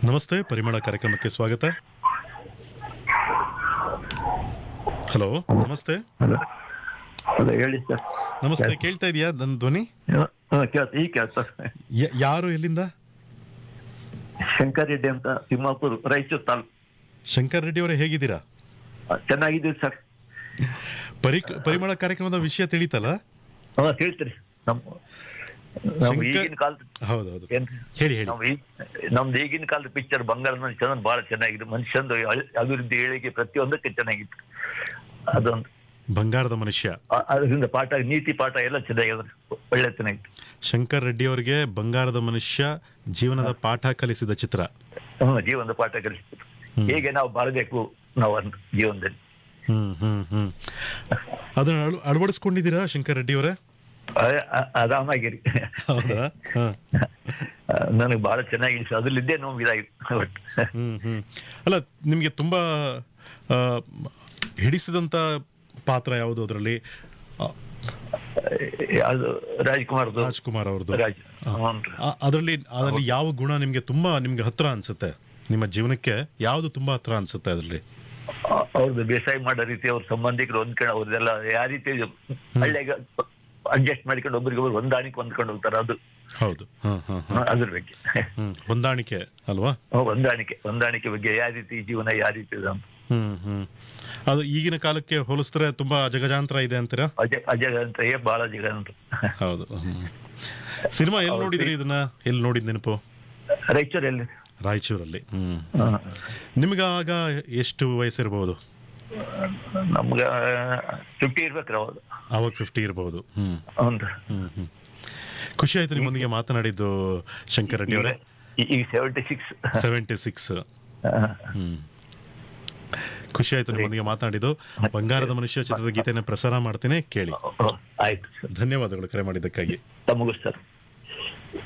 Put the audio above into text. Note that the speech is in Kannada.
ನಮಸ್ತೆ ಪರಿಮಳ ಕಾರ್ಯಕ್ರಮಕ್ಕೆ ಸ್ವಾಗತ ಹಲೋ ನಮಸ್ತೆ ಹಲೋ ಹಲೋ ಹೇಳಿ ಸರ್ ನಮಸ್ತೆ ಕೇಳ್ತಾ ಇದೆಯಾ ನನ್ನ ಧ್ವನಿ ಹಾಂ ಕೇಳ್ತ ಈಗ ಕೇಳ್ತ ಯ- ಯಾರು ಎಲ್ಲಿಂದ ಶಂಕರ್ ರೆಡ್ಡಿ ಅಂತ ತಿಮ್ಮಾಪುರ ರಾಯಚೂರು ತಾಲೂಕು ಶಂಕರ್ ರೆಡ್ಡಿ ಅವರೇ ಹೇಗಿದ್ದೀರಾ ಚೆನ್ನಾಗಿದ್ದೀವಿ ಸರ್ ಪರಿ ಪರಿಮಳ ಕಾರ್ಯಕ್ರಮದ ವಿಷಯ ತಿಳಿತಲ್ಲ ಹಾಂ ಹೇಳ್ತೀರಿ ನಮ್ಮ ನಮ್ಮ ಶಂಕರ್- ಈಗಿನ ಕಾಲದ ಹೌದೌದು ಏನ್ ಹೇಳಿ ಹೇಳಿ ನಮ್ಮ ಈ ನಮ್ದು ಈಗಿನ ಕಾಲದ ಪಿಕ್ಚರ್ ಬಂಗಾರದ ಚಂದನ್ ಬಹಳ ಚೆನ್ನಾಗಿದೆ ಮನುಷ್ಯಂದು ಅಳ್- ಅಭಿವೃದ್ಧಿ ಏಳಿಗೆ ಪ್ರತಿಯೊಂದಕ್ಕೆ ಚೆನ್ನಾಗಿತ್ತು ಅದೊಂದು ಬಂಗಾರದ ಮನುಷ್ಯ ಆ- ಅದರಿಂದ ಪಾಠ ನೀತಿ ಪಾಠ ಎಲ್ಲ ಚೆನ್ನಾಗಿದೆ ಒಳ್ಳೆ ಚೆನ್ನಾಗಿತ್ತು ಶಂಕರ್ ರೆಡ್ಡಿ ಅವರಿಗೆ ಬಂಗಾರದ ಮನುಷ್ಯ ಜೀವನದ ಪಾಠ ಕಲಿಸಿದ ಚಿತ್ರ ಹ್ಮ್ ಜೀವನದ ಪಾಠ ಕಲಿಸ್ತಿತ್ತು ಹ್ಮ್. ಹೇಗೆ ನಾವು ಬಾಳಬೇಕು ನಾವು ಅಂತ ಜೀವನದಲ್ಲಿ ಹ್ಮ್ ಹ್ಮ್ ಹ್ಮ್ ಅದನ್ನ ಅಳ- ಅಳವಡಿಸ್ಕೊಂಡಿದ್ದೀರಾ ಶಂಕರ್ ರೆಡ್ಡಿ ಅವರೇ ಅ- ಅ- ಆರಾಮಾಗಿರಿ ಹೌದಾ ಹಾ ನನಗೆ ಬಹಳ ಚೆನ್ನಾಗಿ ಅದ್ರಲ್ಲಿದ್ದೇ ನೋವು ಇದಾಗಿತ್ತು ಒಟ್ಟು. ಹ್ಮ್ ಹ್ಮ್ ಅಲ್ಲ ನಿಮ್ಗೆ ತುಂಬಾ ಆ, ಹಿಡಿಸಿದಂತ ಪಾತ್ರ ಯಾವುದು ಅದರಲ್ಲಿ ಅದು ರಾಜ್ಕುಮಾರ್ದು ರಾಜ್ಕುಮಾರ್ ಅವ್ರದ್ದು ರಾಜ್ ಹ್ಞೂನ್ರಿ. ಆ- ಅದರಲ್ಲಿ ಅದರಲ್ಲಿ ಯಾವ ಗುಣ ನಿಮ್ಗೆ ತುಂಬಾ ನಿಮ್ಗೆ ಹತ್ರ ಅನ್ಸುತ್ತೆ ನಿಮ್ಮ ಜೀವನಕ್ಕೆ ಯಾವ್ದು ತುಂಬಾ ಹತ್ರ ಅನ್ಸುತ್ತೆ ಅದರಲ್ಲಿ ಅ- ಅವ್ರದ್ದು ಬೇಸಾಯ ಮಾಡೋ ರೀತಿ ಅವ್ರ ಸಂಬಂಧಿಕರು ಹೊಂದ್ಕೊಂಡು ಅವ್ರದೆಲ್ಲ ಯಾವ ರೀತಿ ಹಳ್ಳಿಯಾಗ ಅಡ್ಜಸ್ಟ್ ಮಾಡ್ಕೊಂಡು ಒಬ್ರಿಗೊಬ್ರು ಹೊಂದಾಣಿಕೆ ಹೊಂದ್ಕೊಂಡು ಹೋಗ್ತಾರೆ ಅದು ಹೌದು ಹಾ ಹಾ ಹಾ ಅದ್ರ ಬಗ್ಗೆ ಹ್ಮ್ ಹೊಂದಾಣಿಕೆ ಅಲ್ವಾ ಹೊಂದಾಣಿಕೆ ಹೊಂದಾಣಿಕೆ ಬಗ್ಗೆ ಯಾವ ರೀತಿ ಜೀವನ ಯಾವ ರೀತಿ ಇದೆ ಅಂತ ಹ್ಮ್ ಹ್ಮ್ ಅದು ಈಗಿನ ಕಾಲಕ್ಕೆ ಹೋಲಿಸಿದ್ರೆ ತುಂಬಾ ಜಗಜಾಂತರ ಇದೆ ಅಂತೀರಾ ಅಜಯ್ ಅಜಯ್ ಅಂತ ಬಹಳ ಜಗ ಅಂತ ಹೌದು ಹ್ಮ್. ಸಿನಿಮಾ ಎಲ್ಲಿ ನೋಡಿದ್ರಿ ಇದನ್ನ ಎಲ್ಲಿ ನೋಡಿದ್ ನೆನಪು ರಾಯಚೂರಲ್ಲಿ ರಾಯಚೂರಲ್ಲಿ ಹ್ಮ್ ಹ. ನಿಮ್ಗೆ ಆಗ ಎಷ್ಟು ವಯಸ್ಸಿರಬಹುದು ನಮ್ಗ ಫಿಫ್ಟಿ ಇರ್ಬೇಕ್ರಿ ಅವಾಗ ಅವಾಗ ಫಿಫ್ಟಿ ಇರಬಹುದು ಹ್ಮ್ ಹ್ಞೂ ಹ್ಮ್ ಹ್ಮ್ ಖುಷಿ ಆಯ್ತು ನಿಮ್ಮೊಂದಿಗೆ ಮಾತನಾಡಿದ್ದು ಶಂಕರ್ ರೆಡ್ಡಿ ಅವರೇ ಈಗ ಸೆವೆಂಟಿ ಸಿಕ್ಸ್ ಸೆವೆಂಟಿ ಸಿಕ್ಸ್ ಹ್ಮ್ ಖುಷಿ ಆಯ್ತು ನಿಮ್ಮೊಂದಿಗೆ ಮಾತನಾಡಿದ್ದು ಬಂಗಾರದ ಮನುಷ್ಯ ಚಿತ್ರದ ಗೀತೆನ ಪ್ರಸಾರ ಮಾಡ್ತೇನೆ ಕೇಳಿ ಆಯ್ತು ಸರ್ ಧನ್ಯವಾದಗಳು ಕರೆ ಮಾಡಿದ್ದಕ್ಕಾಗಿ ತಮಗೂ ಸರ್